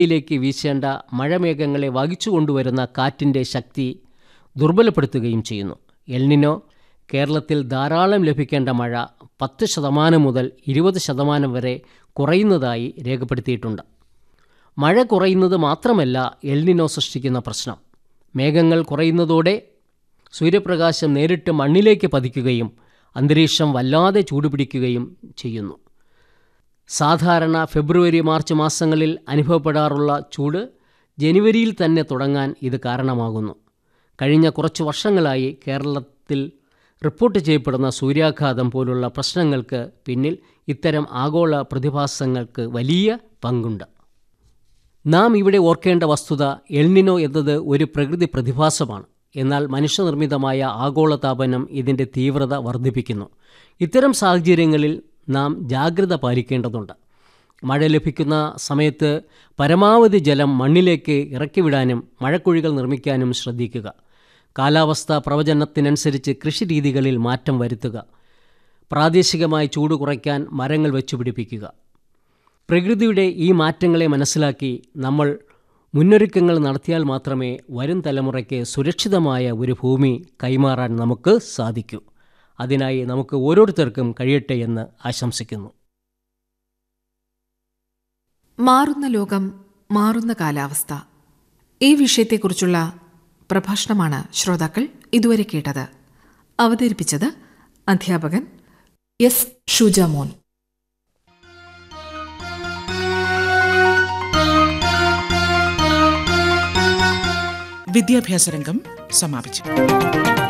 യിലേക്ക് വീശേണ്ട മഴമേഘങ്ങളെ വഹിച്ചുകൊണ്ടുവരുന്ന കാറ്റിൻ്റെ ശക്തി ദുർബലപ്പെടുത്തുകയും ചെയ്യുന്നു എൽനിനോ കേരളത്തിൽ ധാരാളം ലഭിക്കേണ്ട മഴ പത്ത് ശതമാനം മുതൽ ഇരുപത് ശതമാനം വരെ കുറയുന്നതായി രേഖപ്പെടുത്തിയിട്ടുണ്ട് മഴ കുറയുന്നത് മാത്രമല്ല എൽനിനോ സൃഷ്ടിക്കുന്ന പ്രശ്നം മേഘങ്ങൾ കുറയുന്നതോടെ സൂര്യപ്രകാശം നേരിട്ട് മണ്ണിലേക്ക് പതിക്കുകയും അന്തരീക്ഷം വല്ലാതെ ചൂടുപിടിക്കുകയും ചെയ്യുന്നു സാധാരണ ഫെബ്രുവരി മാർച്ച് മാസങ്ങളിൽ അനുഭവപ്പെടാറുള്ള ചൂട് ജനുവരിയിൽ തന്നെ തുടങ്ങാൻ ഇത് കാരണമാകുന്നു കഴിഞ്ഞ കുറച്ച് വർഷങ്ങളായി കേരളത്തിൽ റിപ്പോർട്ട് ചെയ്യപ്പെടുന്ന സൂര്യാഘാതം പോലുള്ള പ്രശ്നങ്ങൾക്ക് പിന്നിൽ ഇത്തരം ആഗോള പ്രതിഭാസങ്ങൾക്ക് വലിയ പങ്കുണ്ട് നാം ഇവിടെ ഓർക്കേണ്ട വസ്തുത എൽനിനോ എന്നത് ഒരു പ്രകൃതി പ്രതിഭാസമാണ് എന്നാൽ മനുഷ്യനിർമ്മിതമായ ആഗോളതാപനം ഇതിൻ്റെ തീവ്രത വർദ്ധിപ്പിക്കുന്നു ഇത്തരം സാഹചര്യങ്ങളിൽ നാം ജാഗ്രത പാലിക്കേണ്ടതുണ്ട് മഴ ലഭിക്കുന്ന സമയത്ത് പരമാവധി ജലം മണ്ണിലേക്ക് ഇറക്കിവിടാനും മഴക്കുഴികൾ നിർമ്മിക്കാനും ശ്രദ്ധിക്കുക കാലാവസ്ഥ പ്രവചനത്തിനനുസരിച്ച് കൃഷിരീതികളിൽ മാറ്റം വരുത്തുക പ്രാദേശികമായി ചൂട് കുറയ്ക്കാൻ മരങ്ങൾ വെച്ചുപിടിപ്പിക്കുക പ്രകൃതിയുടെ ഈ മാറ്റങ്ങളെ മനസ്സിലാക്കി നമ്മൾ മുന്നൊരുക്കങ്ങൾ നടത്തിയാൽ മാത്രമേ വരും തലമുറയ്ക്ക് സുരക്ഷിതമായ ഒരു ഭൂമി കൈമാറാൻ നമുക്ക് സാധിക്കൂ അതിനായി നമുക്ക് ഓരോരുത്തർക്കും കഴിയട്ടെ എന്ന് ആശംസിക്കുന്നു മാറുന്ന ലോകം മാറുന്ന കാലാവസ്ഥ ഈ വിഷയത്തെക്കുറിച്ചുള്ള പ്രഭാഷണമാണ് ശ്രോതാക്കൾ ഇതുവരെ കേട്ടത് അവതരിപ്പിച്ചത് അധ്യാപകൻ എസ് ഷുജാമോൻ വിദ്യാഭ്യാസ രംഗം സമാപിച്ചു